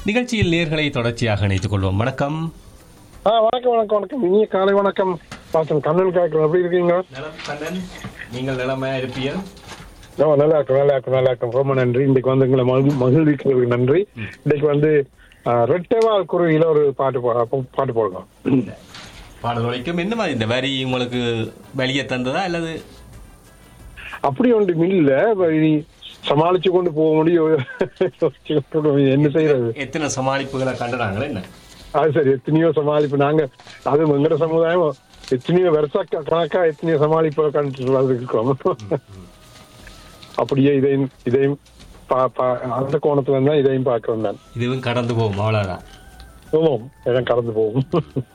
நிகழ்ச்சியில் நேர்களை தொடர்ச்சியாக இணைத்துக் கொள்வோம் வணக்கம் ஆ வணக்கம் வணக்கம் வணக்கம் இனிய காலை வணக்கம் பார்த்தேன் கண்ணன் காய்க்கிறோம் எப்படி இருக்கீங்க நலம் கண்ணன் நீங்கள் நிலமையா இருப்பீர்கள் ஓ நல்லா இருக்கும் நல்லா இருக்கும் நல்லா இருக்கும் ரொம்ப நன்றி இன்னைக்கு வந்து எங்களை மகிழ் மகிழ்விக்கிறதுக்கு நன்றி இன்னைக்கு வந்து ஆ, ரெட்டைவால் குருவியில ஒரு பாட்டு போ- பாட்டு போடலாம் பாடல் ஒழிக்கும் என்ன மாதிரி இந்த வரி உங்களுக்கு வெளியே தந்ததா அல்லது அப்படி ஒன்று இல்ல இனி சமாளிச்சு கொண்டு போக முடியும் என்ன செய்யறது எத்தனை சமாளிப்புகளை கண்டுறாங்களே என்ன அது சரி எத்தனையோ சமாளிப்பு நாங்க அது எங்கட சமுதாயம் எத்தனையோ வருஷ க- கணக்கா எத்தனையோ சமாளிப்பு கண்டுட்டு இருக்கோம் அப்படியே இதையும் இதையும் பா- பா- அந்த கோணத்துல இருந்தா இதையும் பார்க்கிறோம் நான் இதுவும் கடந்து போகும் அவ்வளவுதான் ஆமாம் எல்லாம் கடந்து போகும்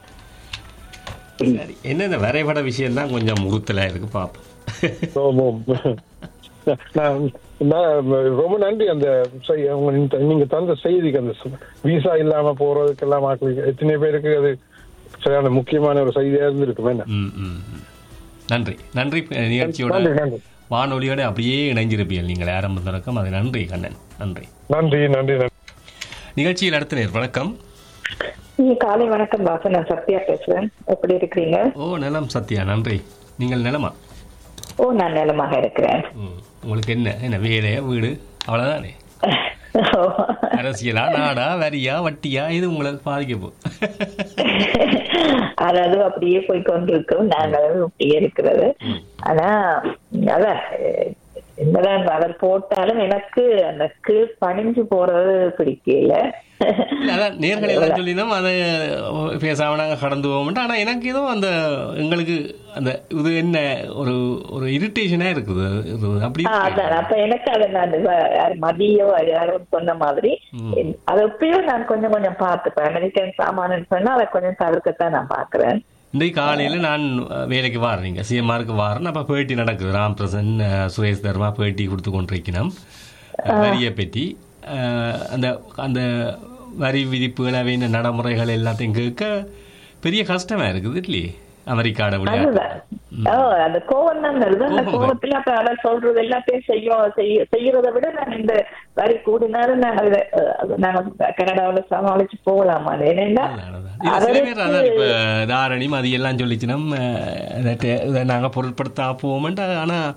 சரி என்ன இந்த வரைபட விஷயம் தான் கொஞ்சம் உறுத்தலா இருக்கு பார்ப்போம் ஆமாம் நான் நான் ரொம்ப நன்றி அந்த செய்- அவங்க நீங்க- நீங்க தந்த செய்திக்கு அந்த விசா இல்லாம போறதுக்கெல்லாம் ஆட்களுக்கு எத்தனை பேருக்கு அது சரியான முக்கியமான ஒரு செய்தியா இருந்திருக்குமே என்ன ம், ம், ம். நன்றி நன்றி அஹ், நிகழ்ச்சியோட நன்றி நன்றி வானொலியோட அப்படியே இணைஞ்சிருப்பீர்கள் நீங்கள் ஆரம்ப தொடக்கம் அது நன்றி கண்ணன் நன்றி நன்றி நன்றி நன்றி நிகழ்ச்சியில் அடுத்த நேர் வணக்கம் நீ காலை வணக்கம் வாசன் நான் சத்யா பேசுறேன் எப்படி இருக்கிறீங்க ஓ நலம் சத்யா நன்றி நீங்கள் நிலமா ஓ நான் நலமாக இருக்கிறேன் ம். உங்களுக்கு என்ன என்ன வேலையா வீடு அவ்வளோதானே அரசியலா நாடா வரியா வட்டியா இது உங்களை பாதிக்க போ அதாவது அப்படியே போய் கொண்டிருக்கோம் நாங்களும் அப்படியே இருக்கிறது ஆனா அதான் அஹ், என்னதான் அவர் போட்டாலும் எனக்கு அந்த கீழ் பணிஞ்சு போறது பிடிக்கல இல்ல, அதான் நேர்கள் எல்லாம் சொல்லினோம் அதை பேசாம நாங்கள் கடந்து போவோம்ட்டு ஆனால் எனக்கு ஏதோ அந்த எங்களுக்கு அந்த இது என்ன ஒரு ஒரு இரிட்டேஷனாக இருக்குது இது அப்படி ஆ, அதான் அப்ப எனக்கு அதை நான் வ- யார் மதியோ யாரோ சொன்ன மாதிரி அதை எப்பயும் நான் கொஞ்சம் கொஞ்சம் பார்த்துப்பேன் அமெரிக்கன் சாமான் சொன்னா அதை கொஞ்சம் தவிர்க்கத்தான் நான் பாக்குறேன் இன்றைக்கு காலையில் நான் வேலைக்கு வாரேன் நீங்கள் சிஎம்ஆருக்கு வாரேன் அப்போ பேட்டி நடக்குது ராம் பிரசன் அஹ், சுரேஷ் தர்மா பேட்டி கொடுத்து கொண்டிருக்கணும் வரியை பற்றி அஹ், அந்த அந்த வரி விதிப்புகள் அவை இந்த நடைமுறைகள் எல்லாத்தையும் கேட்க பெரிய கஷ்டமாக இருக்குது இல்லையே அமெரிக்காவோட விளையாட்டு அதுதான் ஓ அந்த கோவம் தான் வருது அந்த கோபம் கோவத்துல அப்ப அவர் சொல்றது எல்லாத்தையும் செய்யும் செய்ய செய்யறதை விட நான் இந்த வரி கூடினாலும் நான் அதை, அஹ், நாங்க கனடாவுல சமாளிச்சு போகலாமா அது என்னன்னா இது சில பேர் அதான் இப்போ தாரணி அது எல்லாம் சொல்லிச்சுன்னா இதை நாங்கள் பொருட்படுத்த போவோம்ட்டு ஆனால்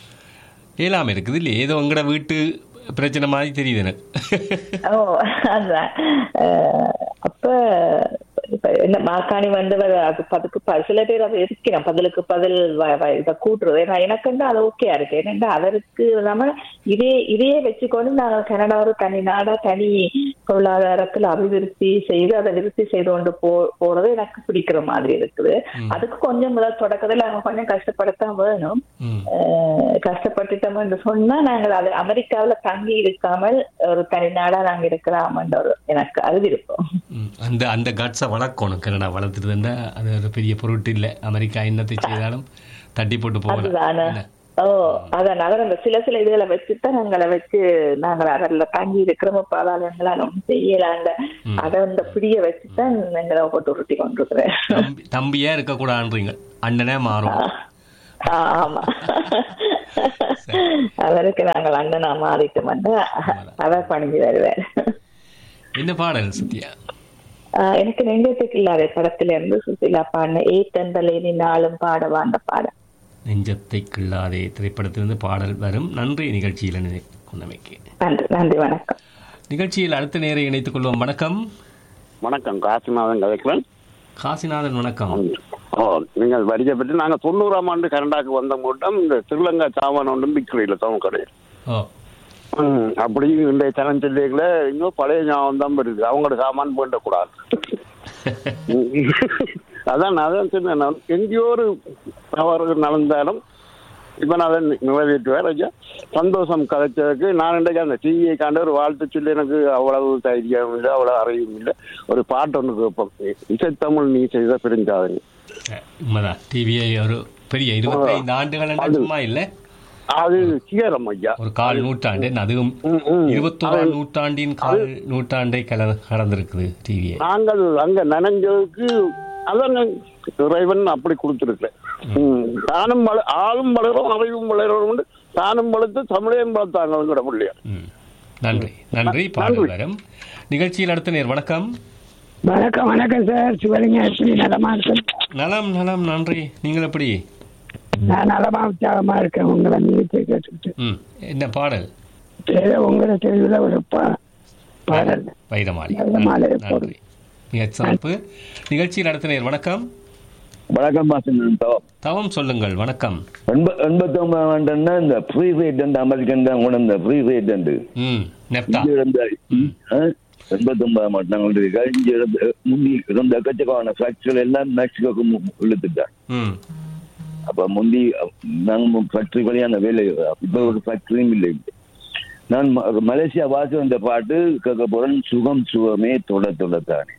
இயலாமல் இருக்குது இல்லையே ஏதோ உங்களோட வீட்டு பிரச்சனை மாதிரி தெரியுது எனக்கு ஓ அதான் அஹ், அப்ப இப்ப என்ன மாக்காணி வந்து வ- அது அதுக்கு ப- சில பேர் அதை எதிர்க்கிறேன் பதிலுக்கு பதில் வ- வ- இதை கூட்டுறது ஏன்னா எனக்கு வந்து அது ஓகேயா இருக்கு ஏன்னா அதற்கு இல்லாம இதே இதையே வச்சுக்கொண்டு நாங்கள் கனடா ஒரு தனி நாடா தனி பொருளாதாரத்துல அபிவிருத்தி செய்து அதை விருத்தி செய்து கொண்டு போ போறது எனக்கு பிடிக்கிற மாதிரி இருக்குது அதுக்கு கொஞ்சம் முதல் தொடக்கத்துல அவங்க கொஞ்சம் கஷ்டப்படத்தான் வேணும் ம் அஹ் கஷ்டப்பட்டுட்டோம் என்று சொன்னா நாங்கள் அது அமெரிக்காவுல தங்கி இருக்காமல் ஒரு தனி நாடா நாங்க இருக்கலாம்ன்ற ஒரு எனக்கு அது விருப்பம் ம். அந்த அந்த கட்ஸை வளர்க்கணும் கனடா வளர்த்துருந்தா அது ஒரு பெரிய பொருட்டு இல்லை அமெரிக்கா என்னத்தை செய்தாலும் தட்டி போட்டு போகலாம் அதுதானே என்ன? ஓ அதான் அவர் அந்த சில சில இதுகளை வச்சுதான் நாங்களை வச்சு நாங்கள் அதில் தங்கி இருக்கிறோம் பரவாயில்ல எங்களால் ஒன்றும் செய்யலாங்க அதை அந்த பிடிய வச்சுதான் எங்களை போட்டு உருட்டி கொண்டிருக்கிறேன் தம்பி தம்பியா இருக்கக்கூடாதுன்றீங்க அண்ணனே மாறும் ஆ, ஆமா அவருக்கு நாங்கள் அண்ணனா மாறிட்டோம் அவர் பணிஞ்சு வருவார் என்ன பாடல் சத்யா ஆஹ் எனக்கு நெஞ்சத்துக்கு இல்லாத படத்துல இருந்து சுசிலா பாடின ஏ தந்தலேனி நாளும் பாடவா அந்த பாடம் நெஞ்சத்தை கிள்ளாதே திரைப்படத்திலிருந்து பாடல் வரும் நன்றி நிகழ்ச்சியில் நினை கொண்டமைக்கு நன்றி நன்றி வணக்கம் நிகழ்ச்சியில் அடுத்த நேரம் இணைத்துக் கொள்வோம் வணக்கம் வணக்கம் காசிநாதன் கதைக்கிறேன் காசிநாதன் வணக்கம் ஓ நீங்கள் வரியை பற்றி நாங்கள் தொண்ணூறாம் ஆண்டு கனடாக்கு வந்த மூட்டம் இந்த ஸ்ரீலங்கா சாமான் ஒன்றும் விற்கிறீங்கள தவம் கடை ஓ ம், அப்படி இன்றைய தனஞ்சொல்லிகளை இன்னும் பழைய ஞாபகம் தான் இருக்கு அவங்களோட சாமான் போயிடக்கூடாது அதான் நான் அதான் சொன்னேன் நான் எங்கேயோ ஒரு தவறு நடந்தாலும் இப்ப நான் அதை நிறைவேற்றுவேன் ஐயா சந்தோஷம் கதைச்சதுக்கு நான் இன்றைக்கு அந்த டிவியை காண்ட ஒரு வாழ்த்து சொல்லி எனக்கு அவ்வளவு தைரியம் இல்லை அவ்வளவு அறிவும் இல்லை ஒரு பாட்டு ஒன்று கேட்போம் இசைத்தமிழ் நீ செய்த பிரிஞ்சாதுங்க அஹ், உண்மைதான் டிவியை ஒரு பெரிய இருபத்தைந்து ஆண்டுகள் என்ன சும்மா இல்லை அது சீரம் ஐயா ஒரு கால் நூற்றாண்டு அதுவும் ம், ம். இருபத்தோராம் நூற்றாண்டின் கால் நூற்றாண்டை கல கடந்திருக்குது டிவியை நாங்கள் அங்க நனைஞ்சதுக்கு அதான் இறைவன் அப்படி கொடுத்துருக்கேன் தானும் வள ஆளும் வளரும் அறிவும் வளரும் தானும் வளர்த்து தமிழையும் வளர்த்தாங்க அவங்களோட பிள்ளைய ம் நன்றி நன்றி பாடல் வரும் நிகழ்ச்சியில் அடுத்த நேர் வணக்கம் வணக்கம் வணக்கம் சார் சிவலிங்க எப்படி நலமா இருக்கேன் நலம் நலம் நன்றி நீங்கள் எப்படி நான் நலமா உற்சாகமா இருக்கேன் உங்களை நிகழ்ச்சியை கேட்டுக்கிட்டு ம் என்ன பாடல் ஏதோ உங்களை தெளிவுல ஒரு பா- பாடல் வைரமாளி நல்ல மாலை நன்றி நன்றி மிக சிறப்பு நிகழ்ச்சியில் அடுத்த நேர் வணக்கம் வணக்கம் மாசன் தவம் சொல்லுங்கள் வணக்கம் எண்பத்தி ஒன்பதாம் ஆண்டுன்னா இந்த ஃப்ரீ ரேட் அந்த அமெரிக்கன் தான் கொண்டு இந்த ஃப்ரீ ரேட் உண்டு ம் நெப்டா இங்க இருந்த எண்பத்தி ஒன்பதாம் ஆண்டு நாங்கள் கழிஞ்ச முந்தி இருந்த எக்கச்சக்கமான ஃபேக்டரிகள் எல்லாம் மெக்சிகோக்கு மு- இழுத்துட்டார் ம் அப்ப முந்தி நாங்க ஃபேக்டரி வழியான வேலை இப்ப ஒரு ஃபேக்டரியும் இல்லை நான் ம- மலேசியா வாசி வந்த பாட்டு கேட்க போறேன் சுகம் சுகமே தொட தொடத்தானே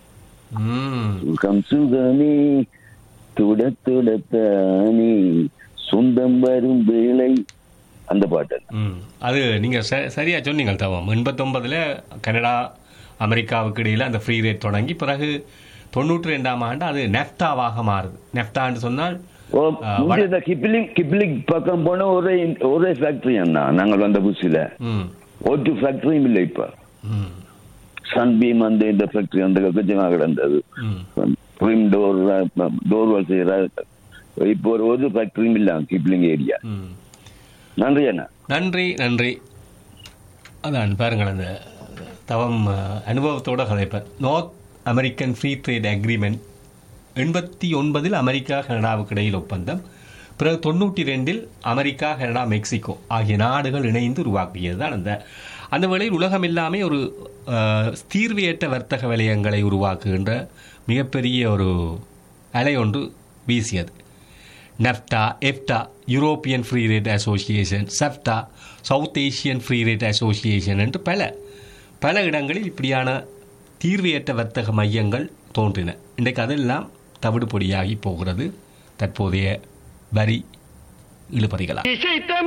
ம் சுகம் சுகமே துட துடத்தானே சொந்தம் வரும் வேளை அந்த பாட்டு ம் அது நீங்கள் ச சரியாக சொன்னீங்க தவம் எண்பத்தொன்பதில் கனடா அமெரிக்காவுக்கு இடையில் அந்த ஃப்ரீ ரேட் தொடங்கி பிறகு தொண்ணூற்றி ரெண்டாம் ஆண்டு அது நெஃப்டாவாக மாறுது நெஃப்டான்னு சொன்னால் ஓ, ஆ, முந்தி வட- இந்த கிப்ளிங் கிப்ளிங் பக்கம் போன ஒரே ஒரே ஃபேக்டரி அண்ணா நாங்கள் வந்த புதுசில ம் ஒரு ஃபேக்டரியும் இல்லை இப்ப ம் சன்பீம் அந்த இந்த ஃபேக்டரி அந்த கச்சமாக கிடந்தது ம் ஃபிலிம் டோர் டோர் வால் செய்யற இப்போ ஒரு ஒரு ஃபேக்டரியும் இல்லை கிப்ளிங் ஏரியா ம் நன்றி அண்ணா நன்றி நன்றி அதான் பாருங்கள் அந்த தவம் அஹ், அனுபவத்தோட கதைப்பேன் North American free trade agreement எண்பத்தி ஒன்பதில் அமெரிக்கா கனடாவுக்கு இடையில் ஒப்பந்தம் பிறகு தொண்ணூற்றி ரெண்டில் அமெரிக்கா கனடா மெக்சிகோ ஆகிய நாடுகள் இணைந்து உருவாக்கியது தான் அந்த அந்த வேளையில் உலகம் எல்லாமே ஒரு அஹ், தீர்வையற்ற வர்த்தக வலயங்களை உருவாக்குகின்ற மிகப்பெரிய ஒரு அலை ஒன்று வீசியது NAFTA EFTA European free trade association CEFTA South Asian free trade association என்று பல பல இடங்களில் இப்படியான தீர்வையற்ற வர்த்தக மையங்கள் தோன்றின இன்றைக்கு அதெல்லாம் தவிடு பொடியாகி போகிறது தற்போதைய வரி இழுபறிகளால்